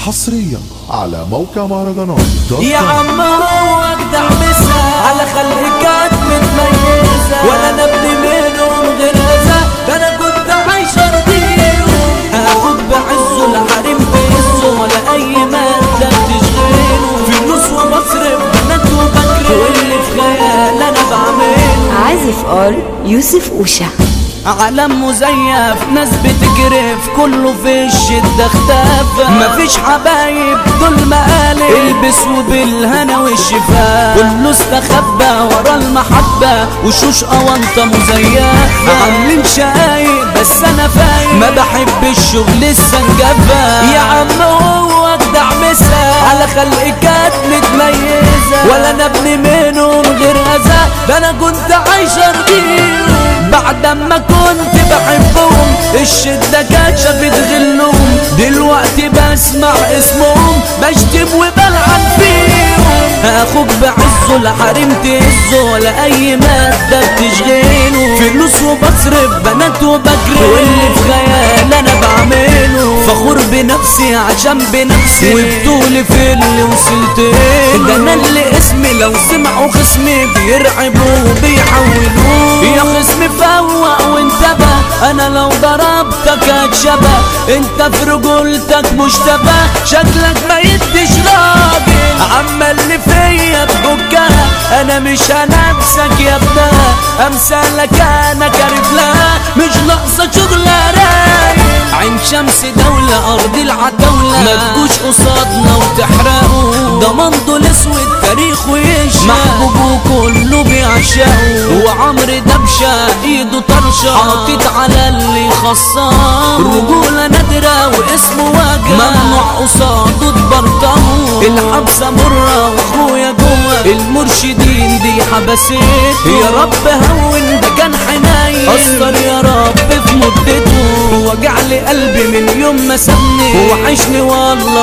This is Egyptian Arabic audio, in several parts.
حصريا على موقع مهرجانات دوت يا كوم. عم هو اجدع مسا على خلق كانت متميزة ولا نبني منهم غير اذى ده انا كنت عايش ارضيهم هاخد بعزه الحريم بعزه ولا اي مادة تشغله فلوس ومصرف بنات وبكر واللي في خيال انا بعمله عازف ار يوسف اوشا عالم مزيف ناس بتجرف كله في الشدة اختفى مفيش حبايب دول مقالب البس وبالهنا والشفاء كله استخبى ورا المحبة وشوش قوانطة مزيفة عاملين شقايق بس انا فايق ما بحب الشغل السنجفة يا عم هو اجدع مسا على خلق كانت متميزة ولا نبني منهم غير اذى ده انا كنت عايش ارضيهم بعد ما كنت بحبهم الشدة كانت شافت غلهم دلوقتي بسمع اسمهم بشتم وبلعن فيهم اخوك بعزه لا حرمت عزه ولا اي مادة بتشغله فلوس وبصرف بنات وبجري واللي في خيال انا بعمله فخور بنفسي عشان بنفسي وبطولي في اللي وصلت له. ده انا اللي اسمي لو سمعوا خصمي بيرعبوا وبيحولوه يا خصمي فوق وانتبه انا لو ضربتك هتشبه انت في رجولتك مشتبه شكلك ما يديش راجل عما اللي فيا تبكها انا مش هنفسك يا ابنها امثالك انا كارف لها مش ناقصه شغل رايق عين شمس دولة أرض العتاولة ما تجوش قصادنا وتحرقوا ده منضو الأسود تاريخ ويشا محبوب كله بيعشقه وعمر دبشة إيده طرشة حاطط على اللي خصاه رجولة نادرة واسمه واجهة ممنوع قصاده تبرطمه الحبسة مرة وأخويا جوه المرشدين دي حبست يا رب هون ده كان حنين أثر يا رب في مدته وجع لي قلبي من يوم ما سابني وحشني والله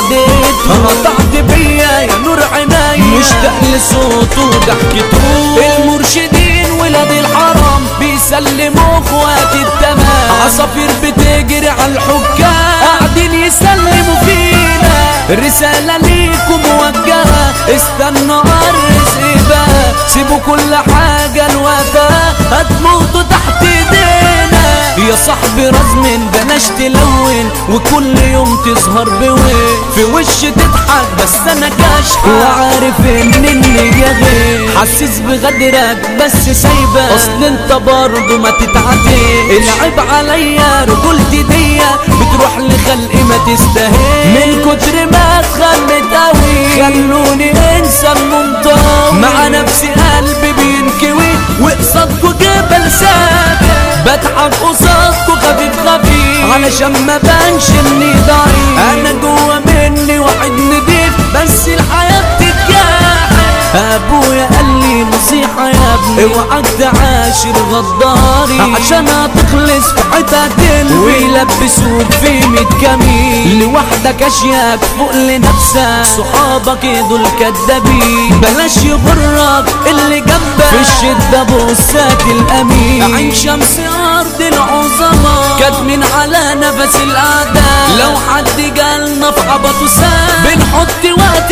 قعدته قطعت بيا يا نور عيني مشتاق لصوته وضحكته المرشدين ولاد الحرام بيسلموا اخوات التمام عصافير بتجري على الحكام قاعدين يسلموا فينا رسالة ليكم موجهة استنوا الرزق بقى سيبوا كل حاجة الوفاء هتموتوا تحت ايدينا يا صاحبي رزم بلاش تلون وكل يوم تظهر بوين في وش تضحك بس انا كاشف وعارف ان النية غير حاسس بغدرك بس سايبك اصل انت برضه ما تتعدي العيب عليا رجولتي دي بتروح لخلقي ما تستاهل من كتر ما اتخمت قوي خلوني انسان منطوي مع نفسي قلبي بينكوي وقصادكوا جبل ساكن بضحك قصادكوا خفيف خفيف علشان ما بانش اني ضعيف انا جوا مني واحد نضيف بس الحياة بتتجاهل ابويا قال لي نصيحة يا ابني اوعك تعاشر غداري عشان هتخلص في حتتين ويلبسوك في ميت كمين لوحدك اشياك فوق لنفسك صحابك دول كدابين بلاش يغرك اللي جنبك في الشدة بصات الامين عين شمس ارض العظماء كاتمين على نفس الاعداء لو حد جالنا في عبطه سام بنحط وقت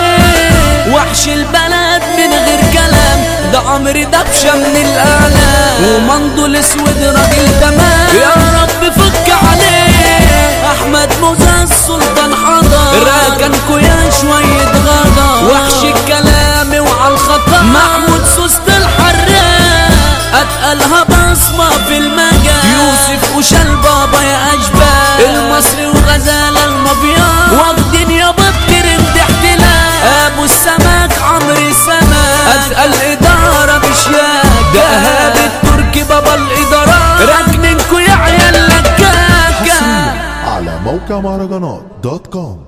عليه وحش البلد من غير كلام ده عمري دبشة من الآلام ومنضو الاسود راجل تمام يا رب فك عليه احمد موسى السلطان حضر راكنكو يا شوية غضب وحش الكلام وعلى الخطا محمود سوست الحراق اتقلها بصمة في المجال يوسف وشال بابا يا اشبال المصري وغزالة المبيض واخدين يا بطر انت احتلال ابو السمك عمري سمك اتقل ادارة بشياك دهاب التركي بابا الادارات راكنينكو يا عيال لكاكا على موقع مهرجانات دوت كوم